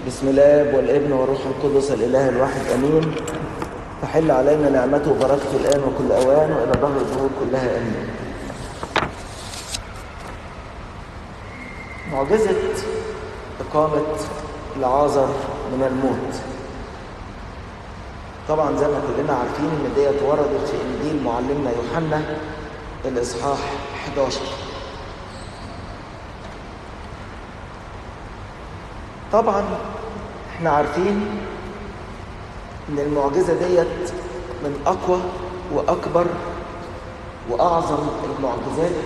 بسم الله والابن والروح القدس الإله الواحد أمين تحل علينا نعمته وبركته الآن وكل أوان وإلى ظهر الظهور كلها أمين معجزة إقامة لعازر من الموت طبعا زي ما كلنا عارفين ان ديت وردت في انجيل معلمنا يوحنا الاصحاح 11 طبعا احنا عارفين ان المعجزه ديت من اقوى واكبر واعظم المعجزات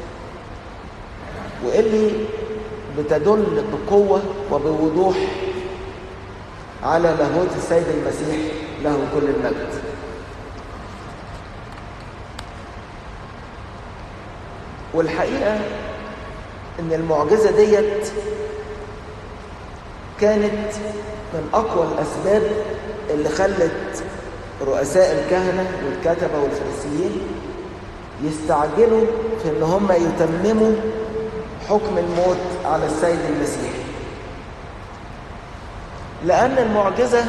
واللي بتدل بقوه وبوضوح على لاهوت السيد المسيح له كل المجد والحقيقه ان المعجزه ديت كانت من اقوى الاسباب اللي خلت رؤساء الكهنه والكتبه والفريسيين يستعجلوا في ان هم يتمموا حكم الموت على السيد المسيح لان المعجزه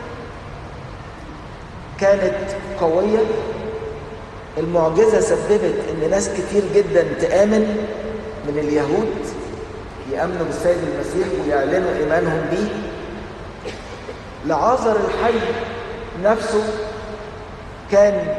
كانت قويه المعجزه سببت ان ناس كتير جدا تامن من اليهود يامنوا بالسيد المسيح ويعلنوا ايمانهم بيه لعازر الحي نفسه كان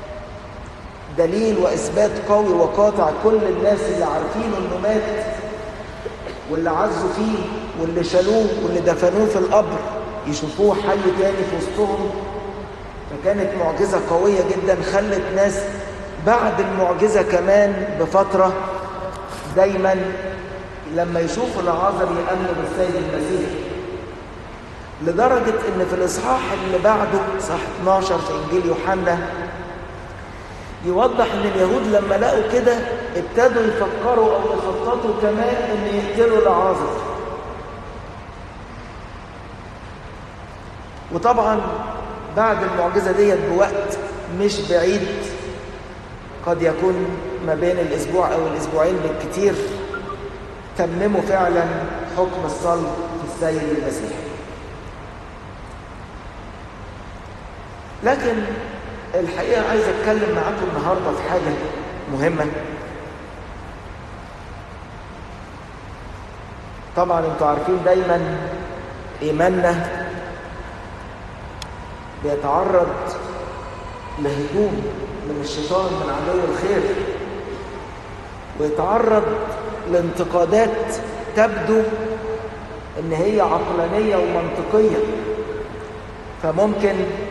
دليل واثبات قوي وقاطع كل الناس اللي عارفين انه مات واللي عزوا فيه واللي شالوه واللي دفنوه في القبر يشوفوه حي تاني في وسطهم فكانت معجزة قوية جدا خلت ناس بعد المعجزة كمان بفترة دايما لما يشوفوا العازر يأمنوا بالسيد المسيح لدرجة ان في الاصحاح اللي بعده صح 12 في انجيل يوحنا يوضح ان اليهود لما لقوا كده ابتدوا يفكروا او يخططوا كمان ان يقتلوا العازر وطبعا بعد المعجزة ديت بوقت مش بعيد قد يكون ما بين الأسبوع أو الأسبوعين بالكتير تمموا فعلا حكم الصلب في السيد المسيح لكن الحقيقة عايز أتكلم معاكم النهاردة في حاجة مهمة طبعا انتوا عارفين دايما إيماننا بيتعرض لهجوم من الشيطان من عدو الخير ويتعرض لانتقادات تبدو ان هي عقلانيه ومنطقيه فممكن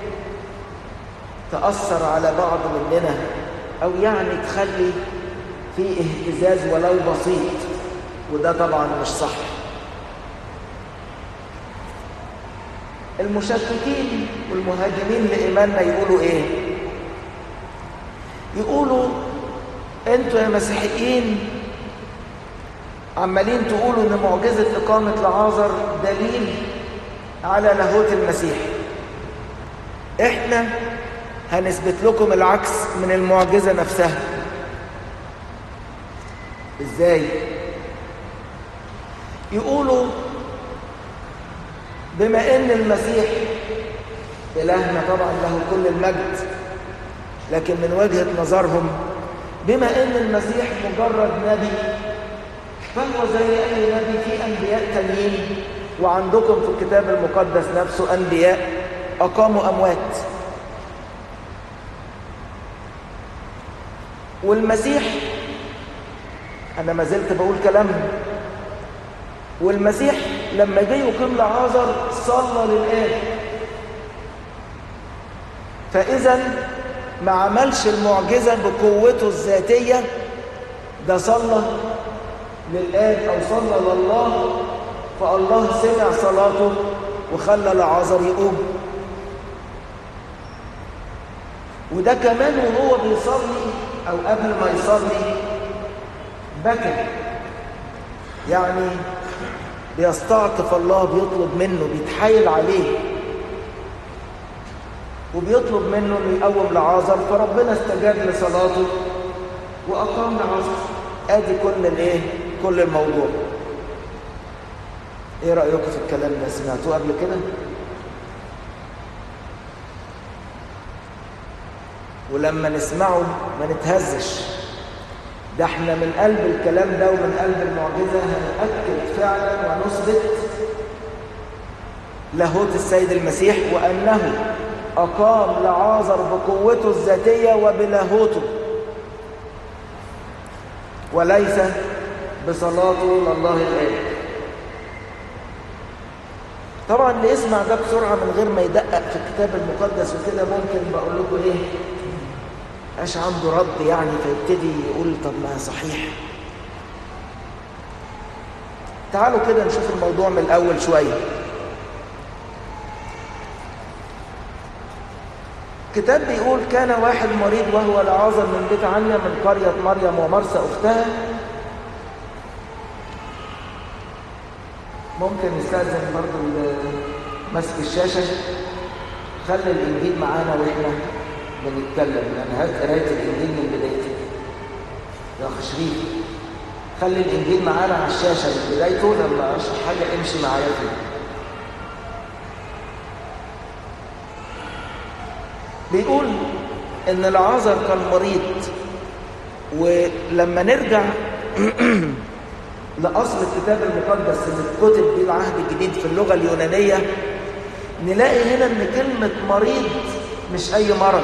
تاثر على بعض مننا او يعني تخلي في اهتزاز ولو بسيط وده طبعا مش صح المشككين والمهاجمين لإيماننا يقولوا إيه؟ يقولوا أنتوا يا مسيحيين عمالين تقولوا إن معجزة إقامة لعازر دليل على لاهوت المسيح. إحنا هنثبت لكم العكس من المعجزة نفسها. إزاي؟ يقولوا بما ان المسيح الهنا طبعا له كل المجد لكن من وجهه نظرهم بما ان المسيح مجرد نبي فهو زي اي نبي في انبياء تانيين وعندكم في الكتاب المقدس نفسه انبياء اقاموا اموات والمسيح انا ما زلت بقول كلامهم والمسيح لما جه يقيم لعازر صلى للآب فإذا ما عملش المعجزة بقوته الذاتية ده صلى للآب أو صلى لله فالله سمع صلاته وخلى لعازر يقوم وده كمان وهو بيصلي أو قبل ما يصلي بكى يعني بيستعطف الله بيطلب منه بيتحايل عليه وبيطلب منه انه يقوم لعازر فربنا استجاب لصلاته واقام لعازر ادي كل الايه كل الموضوع ايه رأيكم في الكلام ده سمعتوه قبل كده ولما نسمعه ما نتهزش ده احنا من قلب الكلام ده ومن قلب المعجزة هنأكد فعلا ونثبت لاهوت السيد المسيح وأنه أقام لعازر بقوته الذاتية وبلاهوته وليس بصلاته لله الآب طبعا اللي يسمع ده بسرعة من غير ما يدقق في الكتاب المقدس وكده ممكن بقول لكم ايه مش عنده رد يعني فيبتدي يقول طب ما صحيح تعالوا كده نشوف الموضوع من الأول شوية الكتاب بيقول كان واحد مريض وهو لعازر من بيت عنيا من قرية مريم ومرسى أختها ممكن نستأذن برضو ماسك الشاشة خلي الإنجيل معانا وإحنا بنتكلم يعني هات قراية الإنجيل من بدايته يا أخ شريف خلي الإنجيل معانا على الشاشة من بدايته لما أشرح حاجة امشي معايا فيه بيقول إن العازر كان مريض ولما نرجع لأصل الكتاب المقدس اللي اتكتب بيه العهد الجديد في اللغة اليونانية نلاقي هنا إن كلمة مريض مش أي مرض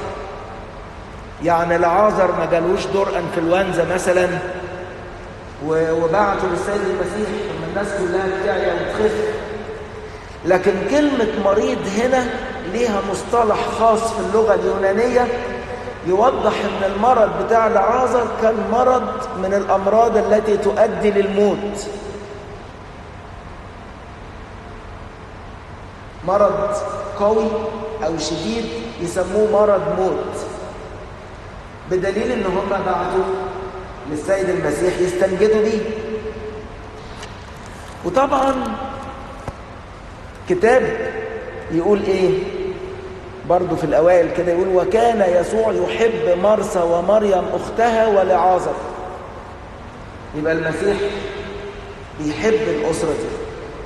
يعني العازر ما جالوش دور انفلونزا مثلا وبعتوا للسيد المسيح لما الناس كلها بتعيا وتخف لكن كلمة مريض هنا ليها مصطلح خاص في اللغة اليونانية يوضح ان المرض بتاع العازر كان مرض من الامراض التي تؤدي للموت مرض قوي او شديد يسموه مرض موت بدليل ان هم بعتوا للسيد المسيح يستنجدوا بيه وطبعا كتاب يقول ايه برضو في الاوائل كده يقول وكان يسوع يحب مرسى ومريم اختها ولعازر يبقى المسيح بيحب الاسره دي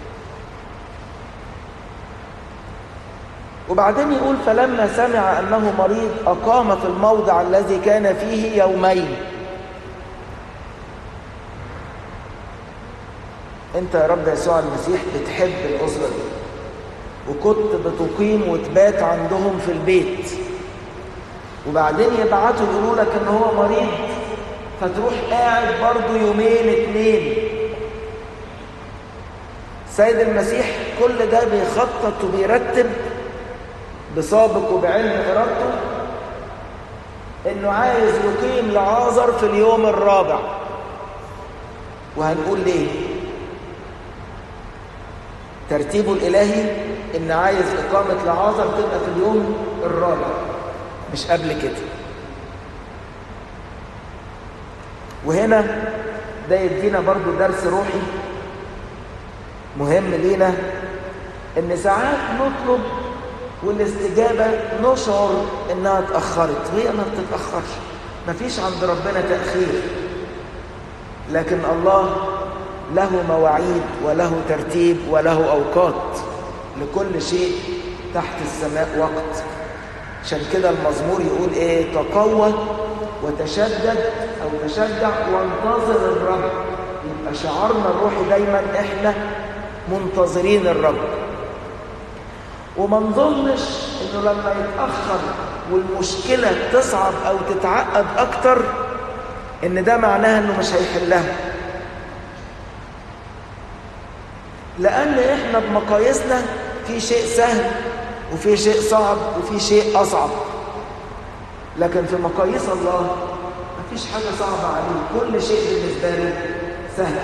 وبعدين يقول فلما سمع أنه مريض أقام في الموضع الذي كان فيه يومين أنت يا رب يسوع المسيح بتحب الأسرة دي وكنت بتقيم وتبات عندهم في البيت وبعدين يبعتوا يقولوا لك ان هو مريض فتروح قاعد برضه يومين اتنين سيد المسيح كل ده بيخطط وبيرتب بسابق وبعلم إرادته إنه عايز يقيم لعازر في اليوم الرابع وهنقول ليه ترتيبه الإلهي إن عايز إقامة لعازر تبقى في اليوم الرابع مش قبل كده وهنا ده يدينا برضو درس روحي مهم لينا إن ساعات نطلب والاستجابة نشعر إنها اتأخرت وهي ما بتتأخرش مفيش عند ربنا تأخير لكن الله له مواعيد وله ترتيب وله أوقات لكل شيء تحت السماء وقت عشان كده المزمور يقول ايه تقوى وتشدد او تشجع وانتظر الرب يبقى شعارنا الروحي دايما احنا منتظرين الرب وما نظنش انه لما يتاخر والمشكله تصعب او تتعقد اكتر ان ده معناها انه مش هيحلها لان احنا بمقاييسنا في شيء سهل وفي شيء صعب وفي شيء اصعب لكن في مقاييس الله مفيش حاجه صعبه عليه كل شيء بالنسبه له سهل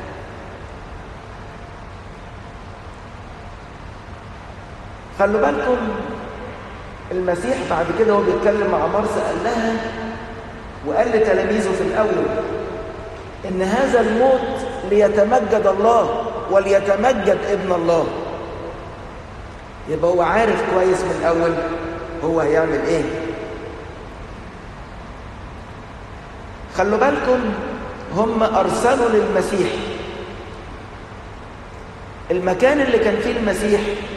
خلوا بالكم المسيح بعد كده هو بيتكلم مع مرسى قال لها وقال لتلاميذه في الاول ان هذا الموت ليتمجد الله وليتمجد ابن الله يبقى هو عارف كويس من الاول هو هيعمل ايه خلوا بالكم هم ارسلوا للمسيح المكان اللي كان فيه المسيح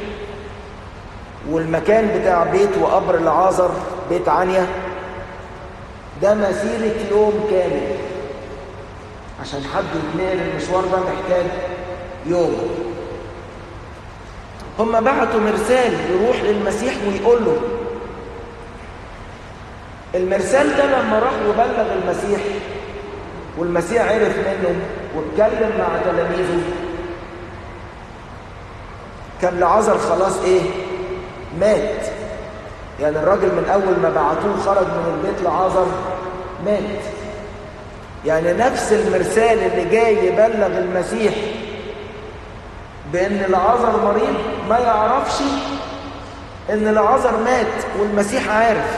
والمكان بتاع بيت وقبر العازر بيت عنيا ده مسيرة يوم كامل عشان حد يتنقل المشوار ده محتاج يوم هم بعتوا مرسال يروح للمسيح ويقول له المرسال ده لما راح وبلغ المسيح والمسيح عرف منه واتكلم مع تلاميذه كان لعازر خلاص ايه مات يعني الراجل من اول ما بعتوه خرج من البيت لعازر مات يعني نفس المرسال اللي جاي يبلغ المسيح بان العازر مريض ما يعرفش ان العازر مات والمسيح عارف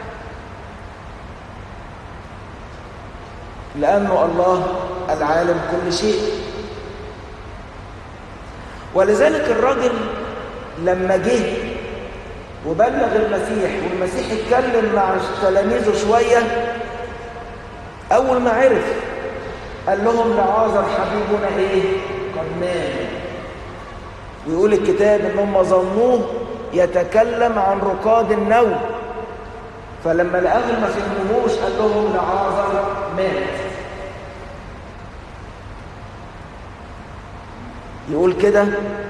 لانه الله العالم كل شيء ولذلك الراجل لما جه وبلغ المسيح والمسيح اتكلم مع تلاميذه شويه اول ما عرف قال لهم لعازر حبيبنا ايه قد مات ويقول الكتاب ان هم ظنوه يتكلم عن رقاد النوم فلما لقاهم ما فهموهوش قال لهم لعازر مات يقول كده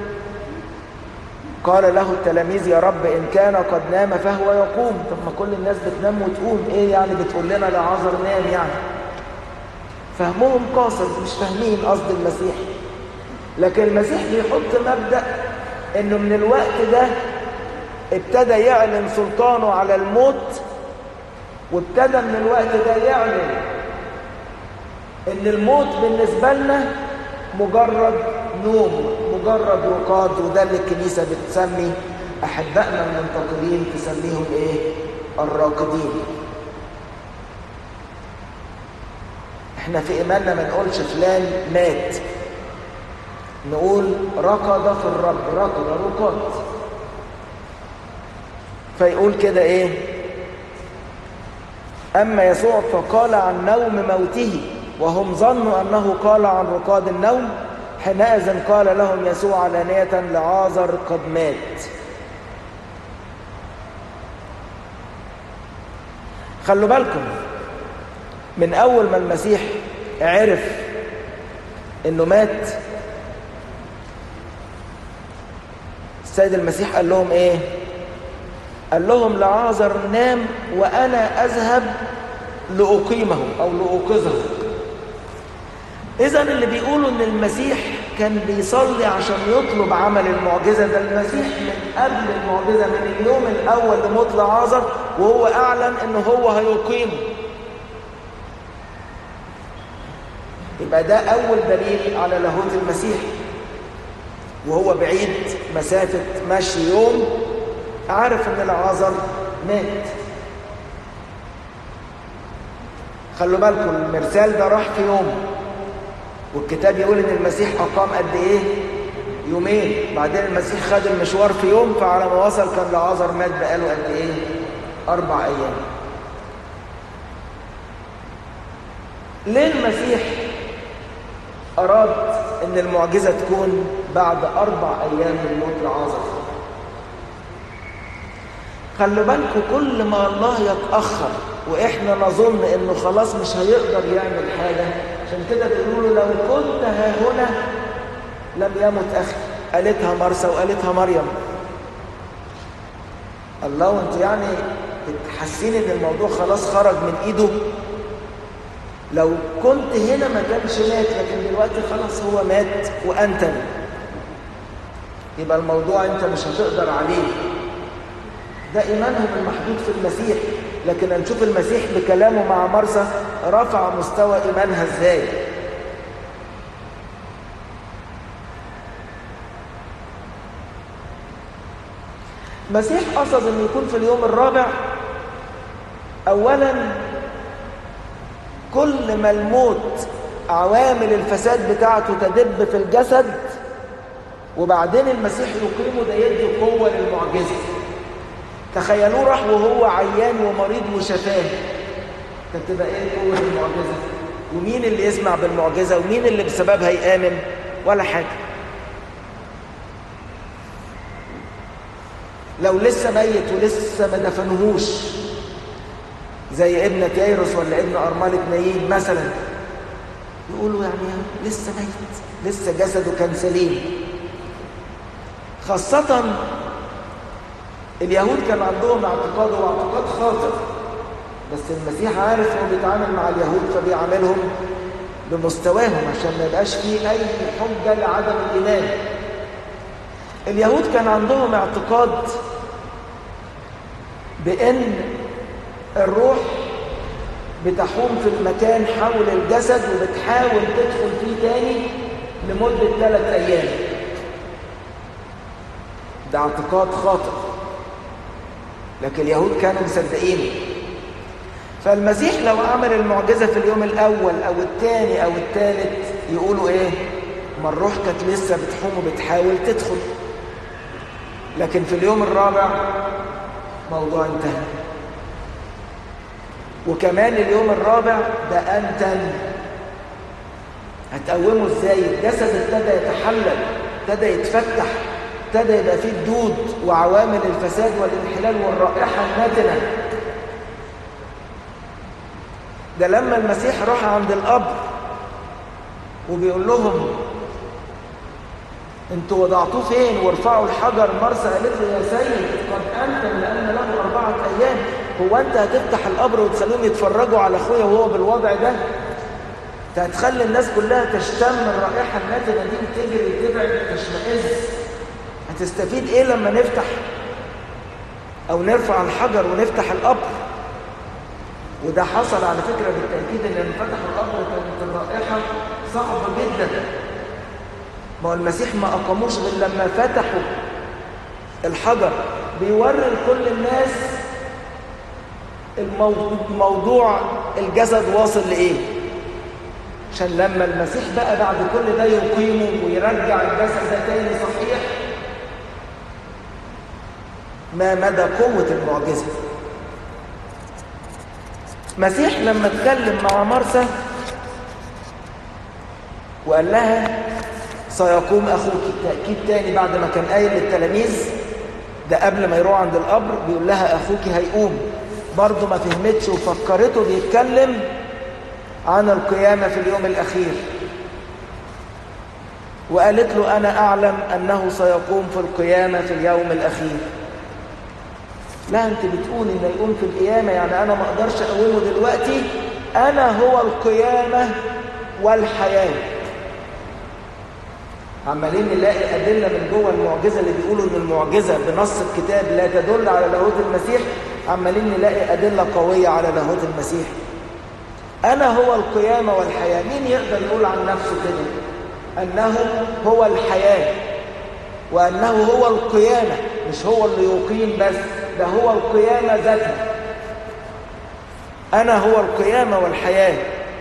قال له التلاميذ يا رب إن كان قد نام فهو يقوم طب ما كل الناس بتنام وتقوم إيه يعني بتقول لنا لعازر نام يعني فهمهم قاصر مش فاهمين قصد المسيح لكن المسيح بيحط مبدأ إنه من الوقت ده ابتدى يعلن سلطانه على الموت وابتدى من الوقت ده يعلن إن الموت بالنسبة لنا مجرد نوم مجرد رقاد وده اللي الكنيسة بتسمي أحبائنا المنتقلين تسميهم إيه؟ الراقدين احنا في إيماننا ما نقولش فلان مات نقول رقد في الرب رقد رقد فيقول كده إيه أما يسوع فقال عن نوم موته وهم ظنوا أنه قال عن رقاد النوم حينئذ قال لهم يسوع علانية لعازر قد مات خلوا بالكم من أول ما المسيح عرف إنه مات السيد المسيح قال لهم إيه؟ قال لهم لعازر نام وأنا أذهب لأقيمه أو لأوقظه إذا اللي بيقولوا إن المسيح كان بيصلي عشان يطلب عمل المعجزة ده المسيح من قبل المعجزة من اليوم الأول لموت لعازر وهو أعلن إن هو هيقيمه يبقى ده أول دليل على لاهوت المسيح وهو بعيد مسافة مشي يوم عارف إن لعازر مات خلوا بالكم المرسال ده راح في يوم والكتاب يقول ان المسيح اقام قد ايه يومين بعدين المسيح خد المشوار في يوم فعلى ما وصل كان لعازر مات بقاله قد ايه اربع ايام ليه المسيح اراد ان المعجزه تكون بعد اربع ايام من موت لعازر خلوا بالكم كل ما الله يتاخر واحنا نظن انه خلاص مش هيقدر يعمل حاجه عشان كده بيقولوا له لو كنت ها هنا لم يمت اخي قالتها مرسى وقالتها مريم الله وانت يعني بتحسين ان الموضوع خلاص خرج من ايده لو كنت هنا ما كانش مات لكن دلوقتي خلاص هو مات وانتن يبقى الموضوع انت مش هتقدر عليه ده ايمانهم المحدود في المسيح لكن هنشوف المسيح بكلامه مع مرسى رفع مستوى إيمانها إزاي المسيح قصد أن يكون في اليوم الرابع أولا كل ما الموت عوامل الفساد بتاعته تدب في الجسد وبعدين المسيح يقيمه ده يدي قوة للمعجزة تخيلوه راح وهو عيان ومريض وشفاه كانت تبقى ايه قوه المعجزه ومين اللي يسمع بالمعجزه ومين اللي بسببها يامن ولا حاجه لو لسه ميت ولسه ما دفنوهوش زي ابنة ييروس ولا ابن أرملة نايين مثلا يقولوا يعني لسه ميت لسه جسده كان سليم خاصة اليهود كان عندهم اعتقاد هو اعتقاد خاطئ بس المسيح عارف هو بيتعامل مع اليهود فبيعاملهم بمستواهم عشان ما يبقاش فيه أي حجة لعدم الإيمان اليهود كان عندهم اعتقاد بأن الروح بتحوم في المكان حول الجسد وبتحاول تدخل فيه تاني لمدة ثلاث أيام ده اعتقاد خاطئ لكن اليهود كانوا مصدقينه فالمسيح لو عمل المعجزة في اليوم الأول أو الثاني أو الثالث يقولوا إيه؟ ما الروح كانت لسه بتحوم وبتحاول تدخل لكن في اليوم الرابع موضوع انتهى وكمان اليوم الرابع ده أنتن هتقومه ازاي الجسد ابتدى يتحلل ابتدى يتفتح ابتدى يبقى فيه الدود وعوامل الفساد والانحلال والرائحة الناتنة ده لما المسيح راح عند القبر وبيقول لهم انتوا وضعتوه فين وارفعوا الحجر مرسى قالت له يا سيد قد انتم لان له اربعه ايام هو انت هتفتح القبر وتخليهم يتفرجوا على اخويا وهو بالوضع ده انت هتخلي الناس كلها تشتم الرائحه الناتنه دي وتجري وتبعد تشمئز هتستفيد ايه لما نفتح او نرفع الحجر ونفتح القبر وده حصل على فكره بالتاكيد ان لما فتحوا القبر كانت الرائحه صعبه جدا ما هو المسيح ما أقاموش غير لما فتحوا الحجر بيوري لكل الناس الموضوع الجسد واصل لإيه عشان لما المسيح بقى بعد كل ده يقيمه ويرجع الجسد ده تاني صحيح ما مدى قوة المعجزة مسيح لما اتكلم مع مرسى وقال لها سيقوم أخوك تأكيد تاني بعد ما كان قايل للتلاميذ ده قبل ما يروح عند القبر بيقول لها أخوك هيقوم برضه ما فهمتش وفكرته بيتكلم عن القيامة في اليوم الأخير وقالت له أنا أعلم أنه سيقوم في القيامة في اليوم الأخير لا أنت بتقول إنه يقوم في القيامة يعني أنا ما أقدرش أقومه دلوقتي أنا هو القيامة والحياة عمالين نلاقي أدلة من جوه المعجزة اللي بيقولوا إن المعجزة بنص الكتاب لا تدل على لاهوت المسيح عمالين نلاقي أدلة قوية على لاهوت المسيح أنا هو القيامة والحياة مين يقدر يقول عن نفسه كده أنه هو الحياة وأنه هو القيامة مش هو اللي يقيم بس ده هو القيامة ذاتها أنا هو القيامة والحياة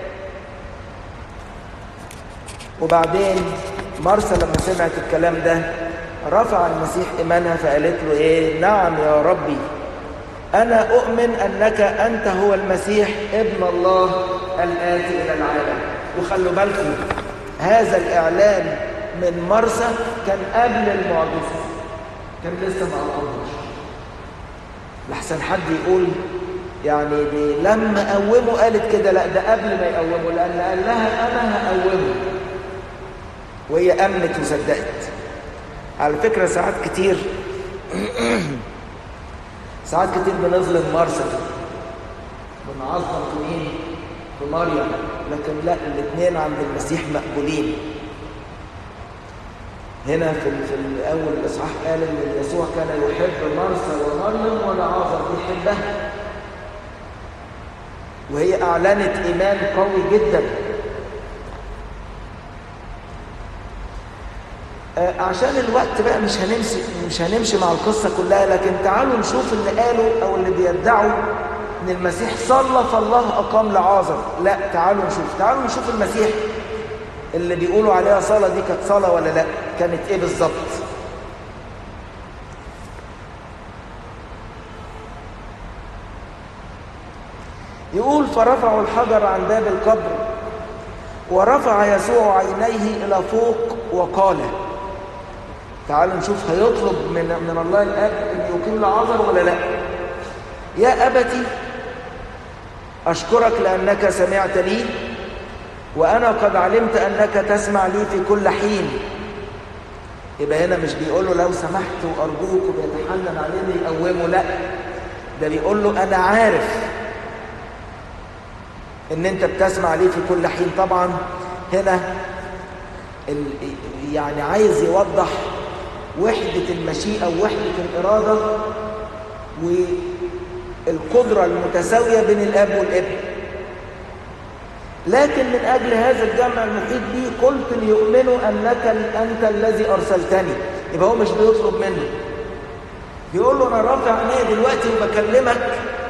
وبعدين مرسى لما سمعت الكلام ده رفع المسيح إيمانها فقالت له إيه نعم يا ربي أنا أؤمن أنك أنت هو المسيح ابن الله الآتي إلى العالم وخلوا بالكم هذا الإعلان من مرسى كان قبل المعجزة كان لسه ما أقومش لحسن حد يقول يعني دي لما قومه قالت كده لا ده قبل ما يقومه لأن قال لها أنا هقومه وهي أمنت وصدقت على فكرة ساعات كتير ساعات كتير بنظلم مرسى بنعظم في مين؟ في مريم لكن لا الاثنين عند المسيح مقبولين هنا في في الاول الاصحاح قال ان يسوع كان يحب مرسى ومريم ولعازر بيحبها وهي اعلنت ايمان قوي جدا عشان الوقت بقى مش هنمشي مش هنمشي مع القصة كلها لكن تعالوا نشوف اللي قالوا أو اللي بيدعوا إن المسيح صلى فالله أقام لعازر لا تعالوا نشوف تعالوا نشوف المسيح اللي بيقولوا عليها صلاة دي كانت صلاة ولا لا كانت إيه بالظبط يقول فرفعوا الحجر عن باب القبر ورفع يسوع عينيه إلى فوق وقال تعالوا نشوف هيطلب من من الله الاب ان يقيم لعازر ولا لا يا أبتي أشكرك لأنك سمعت لي وأنا قد علمت أنك تسمع لي في كل حين يبقى هنا مش بيقول له لو سمحت وأرجوك وبيتحنن عليه يقومه لا ده بيقول له أنا عارف إن أنت بتسمع لي في كل حين طبعا هنا يعني عايز يوضح وحدة المشيئة ووحدة الإرادة والقدرة المتساوية بين الأب والابن لكن من أجل هذا الجمع المحيط به قلت ليؤمنوا أنك أنت الذي أرسلتني يبقى هو مش بيطلب منه بيقول له أنا رافع عيني دلوقتي وبكلمك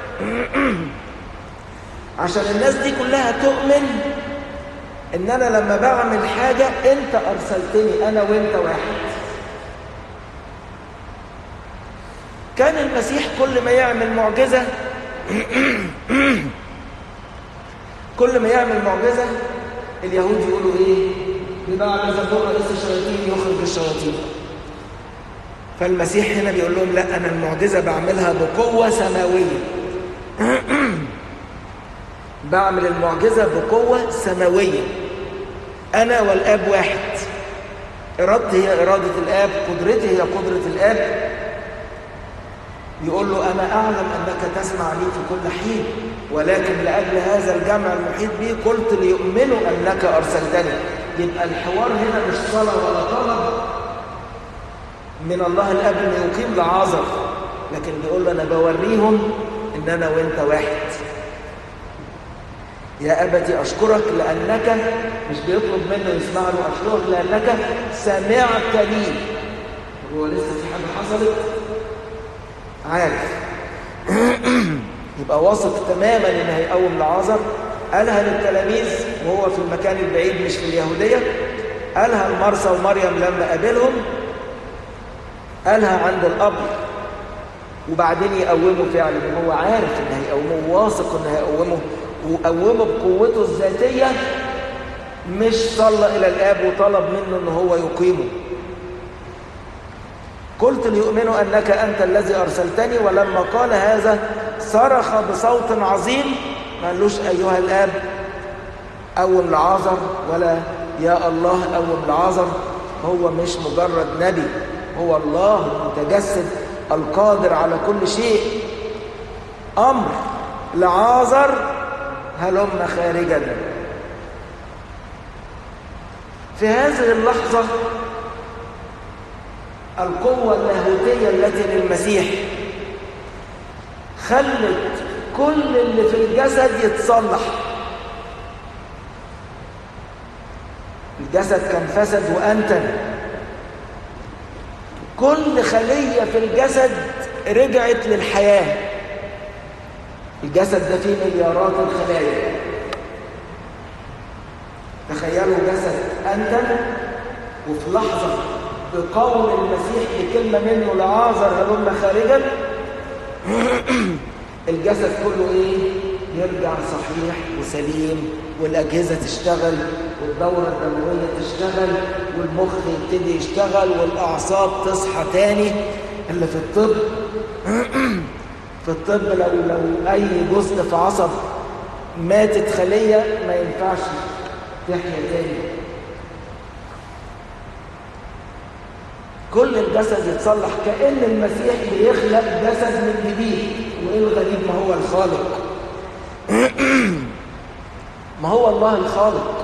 عشان الناس دي كلها تؤمن ان انا لما بعمل حاجة انت ارسلتني انا وانت واحد كان المسيح كل ما يعمل معجزة كل ما يعمل معجزة اليهود يقولوا ايه بضاعة زبور رئيس الشياطين يخرج الشياطين فالمسيح هنا بيقول لهم لا انا المعجزة بعملها بقوة سماوية بعمل المعجزة بقوة سماوية أنا والآب واحد إرادتي هي إرادة الآب قدرتي هي قدرة الآب يقول له أنا أعلم أنك تسمع لي في كل حين ولكن لأجل هذا الجمع المحيط بي قلت ليؤمنوا أنك أرسلتني يبقى الحوار هنا مش صلاة ولا طلب من الله الآب أن يقيم لعازر لكن بيقول له أنا بوريهم إن أنا وأنت واحد يا أبتي أشكرك لأنك مش بيطلب منه يسمع له أشكرك لأنك سمعت لي هو لسه في حاجة حصلت عارف يبقى واثق تماما ان هيقوم لعازر قالها للتلاميذ وهو في المكان البعيد مش في اليهودية قالها لمرسى ومريم لما قابلهم قالها عند القبر وبعدين يقومه فعلا هو عارف ان هيقومه واثق ان هيقومه وقومه بقوته الذاتية مش صلى إلى الآب وطلب منه أنه هو يقيمه قلت ليؤمنوا أنك أنت الذي أرسلتني ولما قال هذا صرخ بصوت عظيم ما قالوش أيها الآب قوم لعازر ولا يا الله قوم لعازر هو مش مجرد نبي هو الله المتجسد القادر على كل شيء أمر لعازر هلم خارجا في هذه اللحظة القوة اللاهوتية التي للمسيح خلت كل اللي في الجسد يتصلح الجسد كان فسد وأنتن كل خلية في الجسد رجعت للحياة الجسد ده فيه مليارات الخلايا تخيلوا جسد أنتن وفي لحظة بقول المسيح بكلمة منه لعازر هلم خارجا الجسد كله ايه يرجع صحيح وسليم والأجهزة تشتغل والدورة الدموية تشتغل والمخ يبتدي يشتغل والأعصاب تصحى تاني اللي في الطب في الطب لو لو أي جزء في عصب ماتت خلية ما ينفعش تحيا تاني كل الجسد يتصلح كأن المسيح بيخلق جسد من جديد وإيه الغريب ما هو الخالق ما هو الله الخالق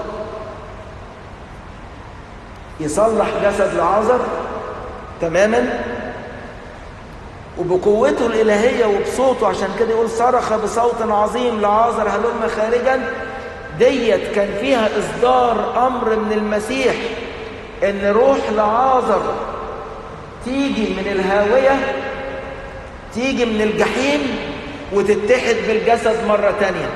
يصلح جسد لعازر تماما وبقوته الإلهية وبصوته عشان كده يقول صرخ بصوت عظيم لعازر هلم خارجا ديت كان فيها إصدار أمر من المسيح إن روح لعازر تيجي من الهاوية تيجي من الجحيم وتتحد بالجسد مرة تانية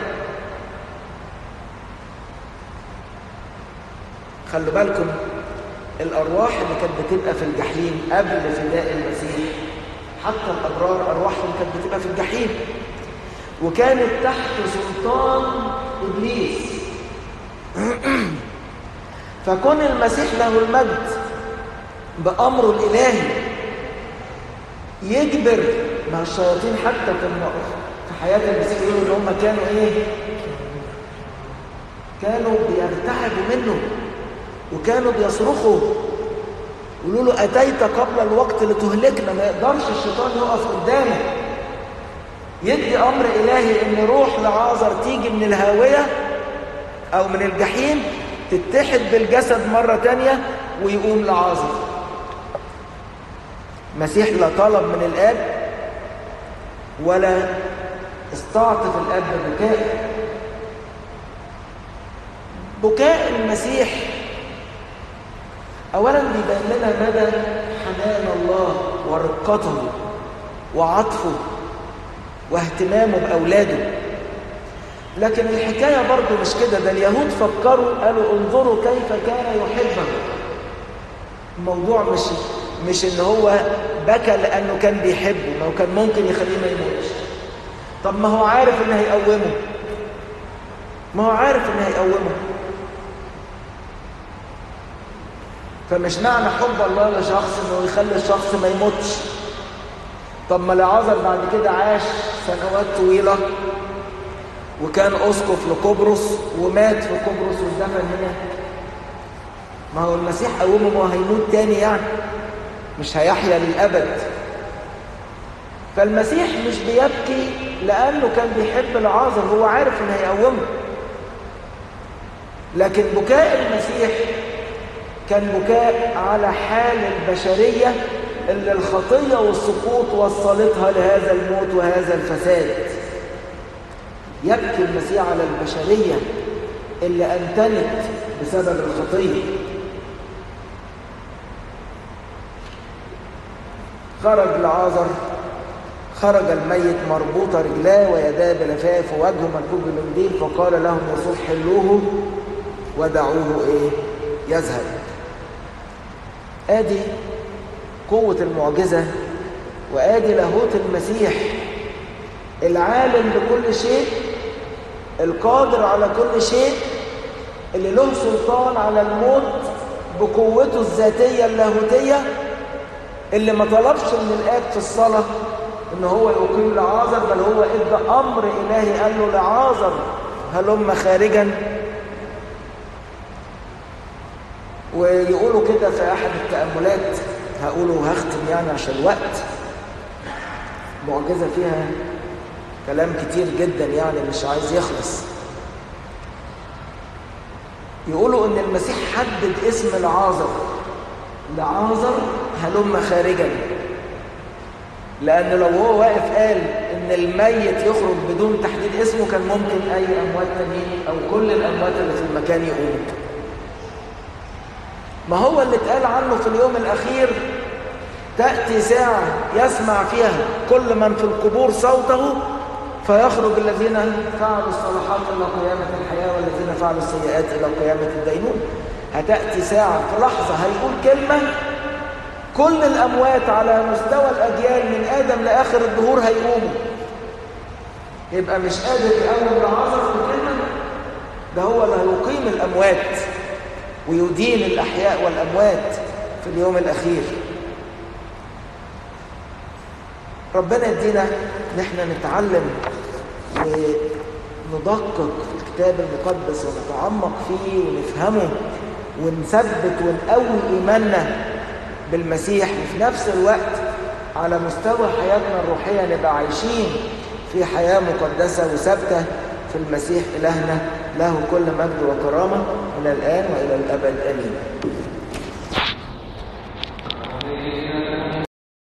خلوا بالكم الأرواح اللي كانت بتبقى في الجحيم قبل فداء المسيح حتى الأبرار أرواحهم كانت بتبقى في الجحيم وكانت تحت سلطان إبليس فكون المسيح له المجد بأمره الإلهي يجبر مع الشياطين حتى في في حياة المسيح يقولوا ان هم كانوا ايه كانوا بيرتعبوا منه وكانوا بيصرخوا يقولوا له أتيت قبل الوقت لتهلكنا ما يقدرش الشيطان يقف قدامه يدي أمر إلهي إن روح لعازر تيجي من الهاوية أو من الجحيم تتحد بالجسد مرة تانية ويقوم لعازر مسيح لا طلب من الآب ولا استعطف الآب ببكاء بكاء المسيح أولا بيبين لنا مدى حنان الله ورقته وعطفه واهتمامه بأولاده لكن الحكاية برضو مش كده ده اليهود فكروا قالوا انظروا كيف كان يحبه الموضوع مش مش ان هو بكى لانه كان بيحبه ما هو كان ممكن يخليه ما يموتش طب ما هو عارف ان هيقومه ما هو عارف ان هيقومه فمش معنى حب الله لشخص انه يخلي الشخص ما يموتش طب ما لعازر بعد كده عاش سنوات طويله وكان اسقف لقبرص ومات في قبرص واتدفن هنا ما هو المسيح قومه ما هيموت تاني يعني مش هيحيا للابد فالمسيح مش بيبكي لانه كان بيحب العازر هو عارف ان هيقومه لكن بكاء المسيح كان بكاء على حال البشريه اللي الخطيه والسقوط وصلتها لهذا الموت وهذا الفساد يبكي المسيح على البشرية اللي أنتنت بسبب الخطية خرج العازر خرج الميت مربوط رجلاه ويداه بلفاف ووجهه مكتوب بمنديل فقال لهم يسوع حلوه ودعوه ايه يذهب ادي قوة المعجزة وادي لاهوت المسيح العالم بكل شيء القادر على كل شيء اللي له سلطان على الموت بقوته الذاتية اللاهوتية اللي ما طلبش من الآب في الصلاة ان هو يقيم لعازر بل هو ادى امر الهي قال له لعازر هلم خارجا ويقولوا كده في احد التأملات هقوله هختم يعني عشان الوقت معجزة فيها كلام كتير جدا يعني مش عايز يخلص يقولوا ان المسيح حدد اسم العازر لعازر هلم خارجا لان لو هو واقف قال ان الميت يخرج بدون تحديد اسمه كان ممكن اي اموات تانيين او كل الاموات اللي في المكان يقوموا ما هو اللي اتقال عنه في اليوم الاخير تأتي ساعة يسمع فيها كل من في القبور صوته فيخرج الذين فعلوا الصالحات إلى قيامة الحياة والذين فعلوا السيئات إلى قيامة الدينون هتأتي ساعة في لحظة هيقول كلمة كل الأموات على مستوى الأجيال من آدم لآخر الدهور هيقوموا يبقى مش قادر يقوم العصر بكلمة ده هو اللي هيقيم الأموات ويدين الأحياء والأموات في اليوم الأخير ربنا يدينا نحن نتعلم وندقق في الكتاب المقدس ونتعمق فيه ونفهمه ونثبت ونقوي إيماننا بالمسيح وفي نفس الوقت على مستوى حياتنا الروحية نبقى عايشين في حياة مقدسة وثابتة في المسيح إلهنا له كل مجد وكرامة إلى الآن وإلى الأبد آمين